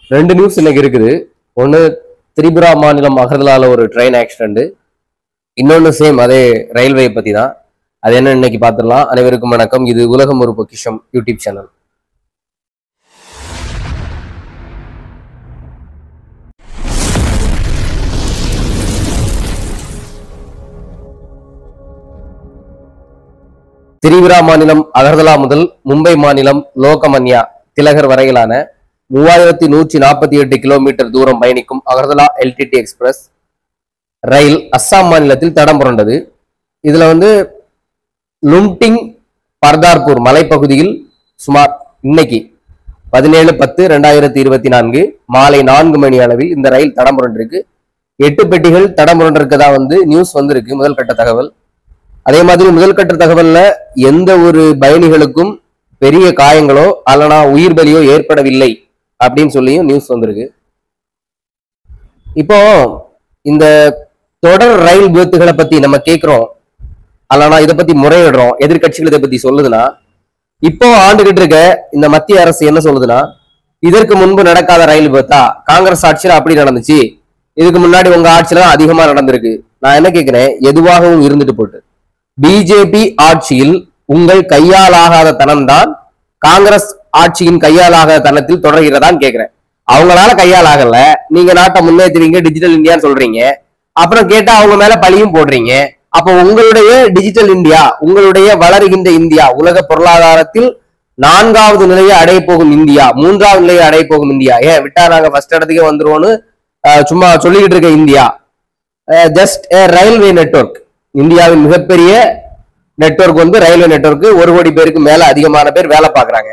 ரெண்டு நியூஸ் இன்னைக்கு இருக்குது ஒன்று திரிபுரா மாநிலம் அகர்தலால ஒரு ட்ரெயின் ஆக்சிடென்ட் இன்னொன்று சேம் அதே ரயில்வே பற்றி தான் அது என்ன இன்னைக்கு பார்த்துடலாம் அனைவருக்கும் வணக்கம் இது உலகம் ஒரு பொக்கிஷம் யூடியூப் சேனல் திரிபுரா மாநிலம் அகர்தலா முதல் மும்பை மாநிலம் லோகமன்யா திலகர் வரையிலான மூவாயிரத்தி நூற்றி நாற்பத்தி எட்டு கிலோமீட்டர் தூரம் பயணிக்கும் Agartala LTT express rail Assam மாநிலத்தில் தடம் புரண்டது இதுல வந்து லும்டிங் பர்தார்பூர் மலைப்பகுதியில் சுமார் இன்னைக்கு பதினேழு பத்து ரெண்டாயிரத்தி இருபத்தி நான்கு மாலை நான்கு மணி அளவில் இந்த ரயில் தடம் புரண்டிருக்கு எட்டு பெட்டிகள் தடம் புரண்டிருக்கதா வந்து நியூஸ் வந்திருக்கு முதல் கட்ட தகவல் அதே மாதிரி முதல் கட்ட தகவல்ல எந்த ஒரு பயணிகளுக்கும் பெரிய காயங்களோ அல்லனா உயிர் பலியோ ஏற்படவில்லை அப்படின்னு சொல்லியும் நியூஸ் வந்திருக்கு இப்போ இந்த தொடர் ரயில் விபத்துகளை பத்தி நம்ம கேட்கிறோம் அல்லனா இதை பத்தி முறையிடுறோம் எதிர்க்கட்சிகள் இதை பத்தி சொல்லுதுன்னா இப்போ ஆண்டுகிட்டு இருக்க இந்த மத்திய அரசு என்ன சொல்லுதுன்னா இதற்கு முன்பு நடக்காத ரயில் விபத்தா காங்கிரஸ் ஆட்சியில அப்படி நடந்துச்சு இதுக்கு முன்னாடி உங்க ஆட்சியில தான் அதிகமா நடந்திருக்கு நான் என்ன கேட்கிறேன் எதுவாகவும் இருந்துட்டு போட்டு பிஜேபி ஆட்சியில் உங்கள் கையாலாகாத தனம்தான் காங்கிரஸ் ஆட்சியின் கையாலாகாத தனத்தில் தொடர்கிறதான்னு கேக்குறேன் அவங்களால கையால் ஆகல நீங்க நாட்டை முன்னேற்றுவீங்க டிஜிட்டல் இந்தியான்னு சொல்றீங்க அப்புறம் கேட்டா அவங்க மேல பழியும் போடுறீங்க அப்போ உங்களுடைய டிஜிட்டல் இந்தியா உங்களுடைய வளருகின்ற இந்தியா உலக பொருளாதாரத்தில் நான்காவது நிலையை அடைய போகும் இந்தியா மூன்றாவது நிலையை அடைய போகும் இந்தியா ஏன் விட்டா நாங்க ஃபர்ஸ்ட் இடத்துக்கே வந்துருவோம்னு அஹ், சும்மா சொல்லிக்கிட்டு இருக்க இந்தியா ஜஸ்ட் ரயில்வே நெட்வொர்க் இந்தியாவின் மிகப்பெரிய நெட்வொர்க் வந்து ரயில்வே நெட்வொர்க் ஒரு கோடி பேருக்கு மேல அதிகமான பேர் வேலை பார்க்கறாங்க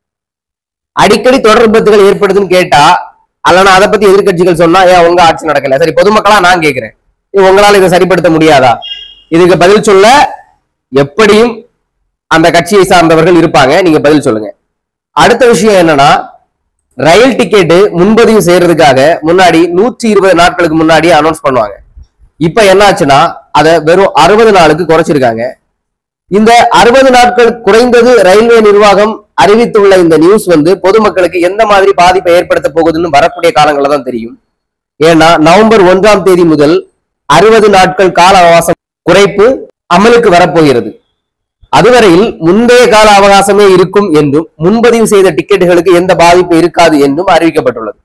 அடிக்கடி தொடர் விபத்துகள் ஏற்படுதுன்னு கேட்டா அல்லனா அதை பத்தி எதிர்க்கட்சிகள் சொன்னா ஏன் உங்க ஆட்சி நடக்கல சரி பொதுமக்களா நான் கேட்கிறேன் இது உங்களால இதை சரிப்படுத்த முடியாதா இதுக்கு பதில் சொல்ல எப்படியும் அந்த கட்சியை சார்ந்தவர்கள் இருப்பாங்க நீங்க பதில் சொல்லுங்க அடுத்த விஷயம் என்னன்னா ரயில் டிக்கெட்டு முன்பதிவு செய்யறதுக்காக முன்னாடி நூற்றி இருபது நாட்களுக்கு முன்னாடி அனௌன்ஸ் பண்ணுவாங்க இப்ப என்னாச்சுன்னா அதை வெறும் அறுபது நாளுக்கு குறைச்சிருக்காங்க இந்த அறுபது நாட்கள் குறைந்தது ரயில்வே நிர்வாகம் அறிவித்துள்ள இந்த நியூஸ் வந்து பொதுமக்களுக்கு எந்த மாதிரி பாதிப்பை ஏற்படுத்த போகுதுன்னு வரக்கூடிய காலங்களில் தான் தெரியும் ஏன்னா நவம்பர் ஒன்றாம் தேதி முதல் அறுபது நாட்கள் கால அவகாசம் குறைப்பு அமலுக்கு வரப்போகிறது அதுவரையில் முந்தைய கால அவகாசமே இருக்கும் என்றும் முன்பதிவு செய்த டிக்கெட்டுகளுக்கு எந்த பாதிப்பு இருக்காது என்றும் அறிவிக்கப்பட்டுள்ளது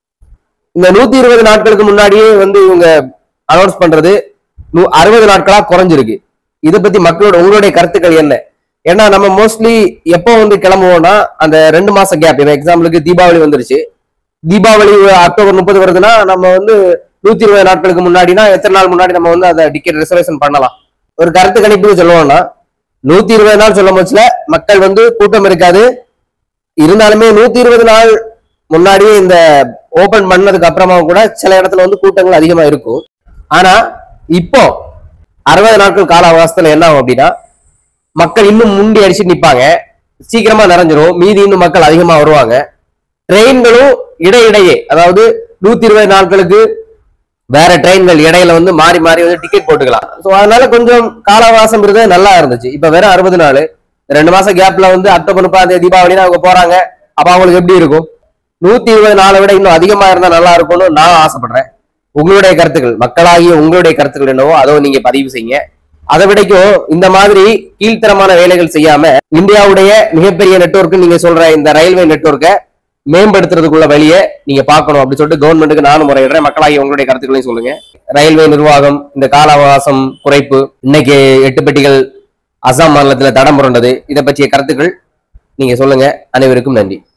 இந்த நூத்தி இருபது நாட்களுக்கு முன்னாடியே வந்து இவங்க அனௌன்ஸ் பண்றது நூ- அறுபது நாட்களா குறைஞ்சிருக்கு இதை பத்தி மக்களோட உங்களுடைய கருத்துக்கள் என்ன ஏன்னா நம்ம மோஸ்ட்லி எப்போ வந்து கிளம்புவோம்னா அந்த ரெண்டு மாசம் கேப் இப்போ எக்ஸாம்பிளுக்கு தீபாவளி வந்துருச்சு தீபாவளி அக்டோபர் முப்பது வருதுன்னா நம்ம வந்து நூத்தி இருபது நாட்களுக்கு முன்னாடினா எத்தனை நாள் முன்னாடி நம்ம வந்து அந்த டிக்கெட் ரிசர்வேஷன் பண்ணலாம் ஒரு கருத்து கணிப்புக்கு சொல்லுவோம்னா நூத்தி இருபது நாள் சொல்லும் போச்சுல மக்கள் வந்து கூட்டம் இருக்காது இருந்தாலுமே நூத்தி இருபது நாள் முன்னாடியே இந்த ஓபன் பண்ணதுக்கு அப்புறமா கூட சில இடத்துல வந்து கூட்டங்கள் அதிகமா இருக்கும் ஆனா இப்போ அறுபது நாட்கள் கால அவகாசத்துல என்ன ஆகும் அப்படின்னா மக்கள் இன்னும் முண்டி அடிச்சு நிப்பாங்க சீக்கிரமா நிறைஞ்சிரும் மீதி இன்னும் மக்கள் அதிகமா வருவாங்க ட்ரெயின்களும் இடையிடையே அதாவது நூத்தி இருபது நாட்களுக்கு வேற ட்ரெயின்கள் இடையில வந்து மாறி மாறி வந்து டிக்கெட் போட்டுக்கலாம் ஸோ அதனால கொஞ்சம் கால அவகாசம் இருந்தது நல்லா இருந்துச்சு இப்ப வெறும் அறுபது நாள் ரெண்டு மாசம் கேப்ல வந்து அக்டோபர் முப்பதாம் தேதி தீபாவளினா அவங்க போறாங்க அப்ப அவங்களுக்கு எப்படி இருக்கும் நூத்தி இருபது நாளை விட இன்னும் அதிகமா இருந்தா நல்லா இருக்கும்னு நான் ஆசைப்படுறேன் உங்களுடைய கருத்துக்கள் மக்களாகிய உங்களுடைய கருத்துக்கள் என்னவோ அதோ நீங்க பதிவு செய்யுங்க அதை விடைக்கும் இந்த மாதிரி கீழ்த்தரமான வேலைகள் செய்யாம இந்தியாவுடைய மிகப்பெரிய நெட்வொர்க் நீங்க சொல்ற இந்த ரயில்வே நெட்வொர்க்கை மேம்படுத்துறதுக்குள்ள வழியை நீங்க பார்க்கணும் அப்படி சொல்லிட்டு கவர்மெண்ட்டுக்கு நானும் முறையிடுறேன் மக்களாகிய உங்களுடைய கருத்துக்களையும் சொல்லுங்க ரயில்வே நிர்வாகம் இந்த கால அவகாசம் குறைப்பு இன்னைக்கு எட்டு பெட்டிகள் அசாம் மாநிலத்துல தடம் புரண்டது இதை பற்றிய கருத்துக்கள் நீங்க சொல்லுங்க அனைவருக்கும் நன்றி